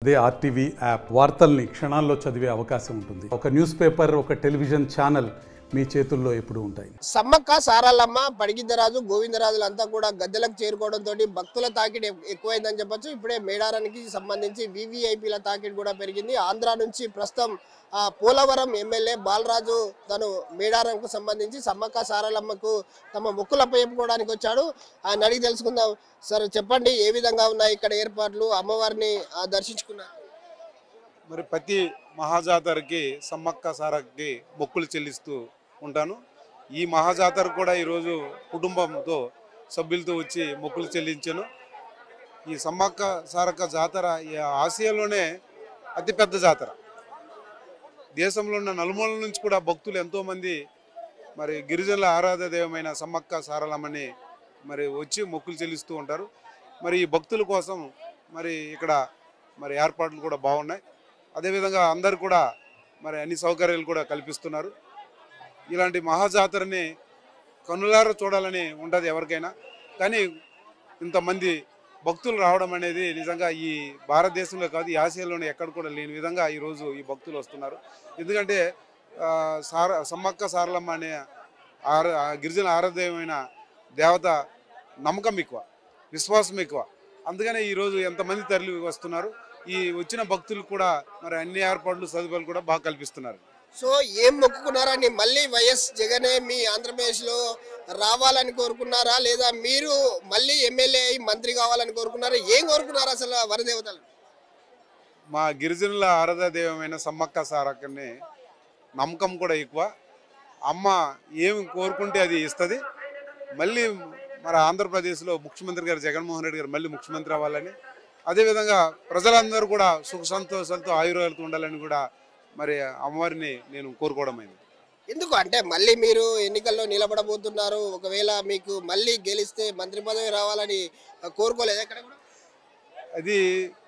అదే RTV app వార్తల్ని క్షణాల్లో చదివే అవకాశం ఉంటుంది ఒక న్యూస్ పేపర్ ఒక టెలివిజన్ ఛానల్ మీ చేతుల్లో ఎప్పుడూ ఉంటాయి సమ్మక్క సారాలమ్మ పడిగిద్దరాజు గోవిందరాజులు అంతా కూడా గద్దెలకు చేరుకోవడంతో భక్తుల తాకిడి ఎక్- ఎక్కువైందని చెప్పొచ్చు ఇప్పుడే మేడారానికి సంబంధించి వివిఐపీల తాకిడి కూడా పెరిగింది ఆంధ్ర నుంచి ప్రస్తుతం ఆ, పోలవరం ఎమ్మెల్యే బాలరాజు తను మేడారంకు సంబంధించి సమ్మక్క సారాలమ్మకు తమ మొక్కులపై చెప్పుకోవడానికి వచ్చాడు ఆయన అడిగి తెలుసుకుందాం సార్ చెప్పండి ఏ విధంగా ఉన్నాయి ఇక్కడ ఏర్పాట్లు అమ్మవారిని ఆ, దర్శించుకున్నారు మరి ప్రతి మహాజాతరకి సమ్మక్క సారకి మొక్కులు చెల్లిస్తూ ఉంటాను ఈ మహాజాతర కూడా ఈరోజు కుటుంబంతో సభ్యులతో వచ్చి మొక్కులు చెల్లించాను ఈ సమ్మక్క సారక్క జాతర ఈ ఆసియాలోనే అతిపెద్ద జాతర దేశంలో ఉన్న నలుమూలల నుంచి కూడా భక్తులు ఎంతోమంది మరి గిరిజనుల ఆరాధ దైవమైన సమ్మక్క సారలమ్మని మరి వచ్చి మొక్కులు చెల్లిస్తూ ఉంటారు మరి ఈ భక్తుల కోసం మరి ఇక్కడ మరి ఏర్పాట్లు కూడా బాగున్నాయి అదేవిధంగా అందరు కూడా మరి అన్ని సౌకర్యాలు కూడా కల్పిస్తున్నారు ఇలాంటి మహాజాతరని కనులారా చూడాలని ఉంటుంది ఎవరికైనా కానీ ఇంతమంది భక్తులు రావడం అనేది నిజంగా ఈ భారతదేశంలో కాదు ఈ ఆసియాలోనే ఎక్కడ కూడా లేని విధంగా ఈరోజు ఈ భక్తులు వస్తున్నారు ఎందుకంటే ఆ, సార సమ్మక్క సారలమ్మ అనే ఆర ఆ గిరిజన ఆరాధ్యమైన దేవత నమ్మకం ఎక్కువ విశ్వాసం ఎక్కువ అందుకనే ఈరోజు ఎంతమంది తరలి వస్తున్నారు ఈ వచ్చిన భక్తులు కూడా మరి అన్ని ఏర్పాట్లు సదుపాయాలు కూడా బాగా కల్పిస్తున్నారు సో ఏం మొక్కుకున్నారని మళ్ళీ వైఎస్ జగనే మీ ఆంధ్రప్రదేశ్ లో రావాలని కోరుకున్నారా లేదా మీరు మళ్ళీ ఎమ్మెల్యే అయి మంత్రి కావాలని కోరుకున్నారా ఏం కోరుకున్నారు అసలు వరదేవతలు మా గిరిజనుల ఆరాధ దైవమైన సమ్మక్క సారక్కని నమ్మకం కూడా ఎక్కువ అమ్మ ఏమి కోరుకుంటే అది ఇస్తుంది మళ్ళీ మన ఆంధ్రప్రదేశ్లో ముఖ్యమంత్రి గారు జగన్మోహన్ రెడ్డి గారు మళ్ళీ ముఖ్యమంత్రి అవ్వాలని అదేవిధంగా ప్రజలందరూ కూడా సుఖ సంతోషాలతో ఆయుర్వేదాలతో ఉండాలని కూడా మరి అమ్మవారిని నేను కోరుకోవడం అయింది ఎందుకు అంటే మళ్ళీ మీరు ఎన్నికల్లో నిలబడబోతున్నారు ఒకవేళ మీకు మళ్ళీ గెలిస్తే మంత్రి పదవి రావాలని కోరుకోలేదు ఎక్కడ కూడా అది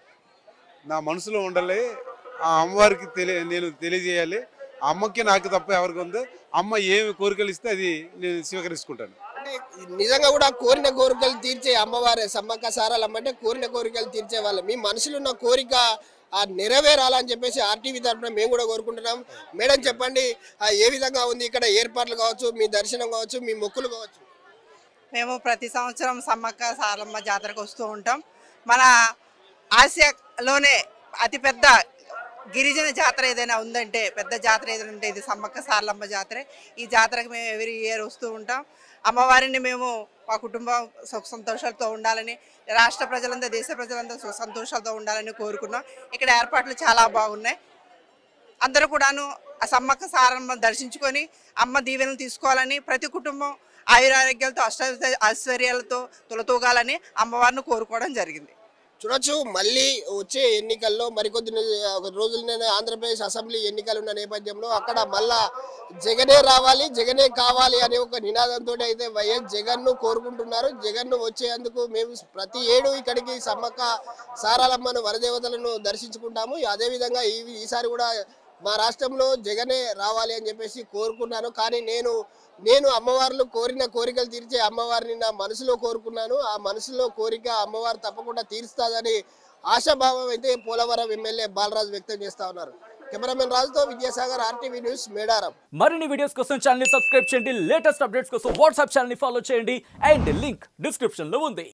నా మనసులో ఉండాలి ఆ అమ్మవారికి తెలియ నేను తెలియజేయాలి ఆ అమ్మకి నాకు తప్ప ఎవరికి ఉందో అమ్మ ఏమి కోరికలు ఇస్తే అది నేను స్వీకరించుకుంటాను అంటే నిజంగా కూడా కోరిన కోరికలు తీర్చే అమ్మవారే సమ్మక్క సారాలమ్మ అంటే కోరిన కోరికలు తీర్చే వాళ్ళు మీ మనసులో ఉన్న కోరిక ఆ నెరవేరాలని చెప్పేసి ఆర్టీవీ తరఫున మేము కూడా కోరుకుంటున్నాం మేడం చెప్పండి ఆ ఏ విధంగా ఉంది ఇక్కడ ఏర్పాట్లు కావచ్చు మీ దర్శనం కావచ్చు మీ మొక్కులు కావచ్చు మేము ప్రతి సంవత్సరం సమ్మక్క సారలమ్మ జాతరకు వస్తూ ఉంటాం మన ఆసియాలోనే అతిపెద్ద గిరిజన జాతర ఏదైనా ఉందంటే పెద్ద జాతర ఏదైనా ఉంటే ఇది సమ్మక్క సారలమ్మ జాతర ఈ జాతరకు మేము ఎవ్రీ ఇయర్ వస్తూ ఉంటాం అమ్మవారిని మేము మా కుటుంబం సుఖ సంతోషాలతో ఉండాలని రాష్ట్ర ప్రజలందరూ దేశ ప్రజలందరూ సుఖ సంతోషాలతో ఉండాలని కోరుకున్నాం ఇక్కడ ఏర్పాట్లు చాలా బాగున్నాయి అందరూ కూడాను ఆ సమ్మక్క సారమ్మ దర్శించుకొని అమ్మ దీవెనలు తీసుకోవాలని ప్రతి కుటుంబం ఆయురారోగ్యాలతో అష్ట ఐశ్వర్యాలతో తులతూగాలని అమ్మవారిని కోరుకోవడం జరిగింది చూడొచ్చు మళ్ళీ వచ్చే ఎన్నికల్లో మరికొద్ది ని- ఒక రోజులనే ఆంధ్రప్రదేశ్ అసెంబ్లీ ఎన్నికలు ఉన్న నేపథ్యంలో అక్కడ మళ్ళా జగనే రావాలి జగనే కావాలి అనే ఒక నినాదంతో అయితే వైఎస్ జగన్ ను కోరుకుంటున్నారు జగన్ ను వచ్చేందుకు మేము ప్రతి ఏడు ఇక్కడికి సమ్మక్క సారాలమ్మను వరదేవతలను దర్శించుకుంటాము అదేవిధంగా ఈ ఈసారి కూడా మా రాష్ట్రంలో జగనే రావాలి అని చెప్పేసి కోరుకున్నాను కానీ నేను నేను అమ్మవార్లు కోరిన కోరికలు తీర్చే అమ్మవారిని నా మనసులో కోరుకున్నాను ఆ మనసులో కోరిక అమ్మవారు తప్పకుండా తీరుస్తాదని ఆశాభావం అయితే పోలవరం ఎమ్మెల్యే బాలరాజు వ్యక్తం చేస్తా ఉన్నారు కెమెరామెన్ రాజుతో విద్యాసాగర్ ఆర్టీవీ న్యూస్ మేడారం మరిన్ని వీడియోస్ కోసం ఛానల్ ని సబ్స్క్రైబ్ చేయండి లేటెస్ట్ అప్డేట్స్ కోసం వాట్సాప్ ఛానల్ ని ఫాలో చేయండి అండ్ లింక్ డిస్క్రిప్షన్ లో ఉంది